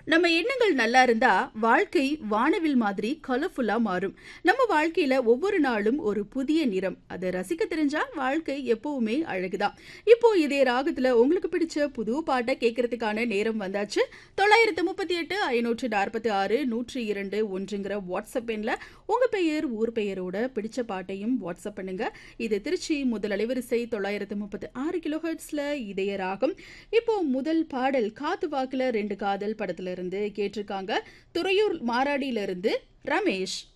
நம்ம எண்ணங்கள் நல்லா இருந்தா வாழ்க்கை வானவில் மாதிரி கலர்ஃபுல்லா மாறும் நம்ம வாழ்க்கையில ஒவ்வொரு நாளும் ஒரு புதிய நிறம் அதை ரசிக்க தெரிஞ்சா வாழ்க்கை எப்பவுமே அழகுதான் இப்போ இதே ராகத்துல உங்களுக்கு பிடிச்ச புது பாட்டை கேட்கறதுக்கான நேரம் வந்தாச்சு தொள்ளாயிரத்து முப்பத்தி எட்டு ஐநூற்று நாற்பத்தி ஆறு நூற்றி இரண்டு ஒன்றுங்கிற வாட்ஸ்அப் எண்ல உங்க பெயர் ஊர் பெயரோட பிடிச்ச பாட்டையும் வாட்ஸ்அப் பண்ணுங்க இது திருச்சி முதல் அலைவரிசை தொள்ளாயிரத்து முப்பத்தி ஆறு கிலோஹெர்ட்ஸ்ல இதய ராகம் இப்போ முதல் பாடல் காத்து வாக்குல ரெண்டு காதல் படத்துல இருந்து கேட்டிருக்காங்க துறையூர் மாராடியில இருந்து ரமேஷ்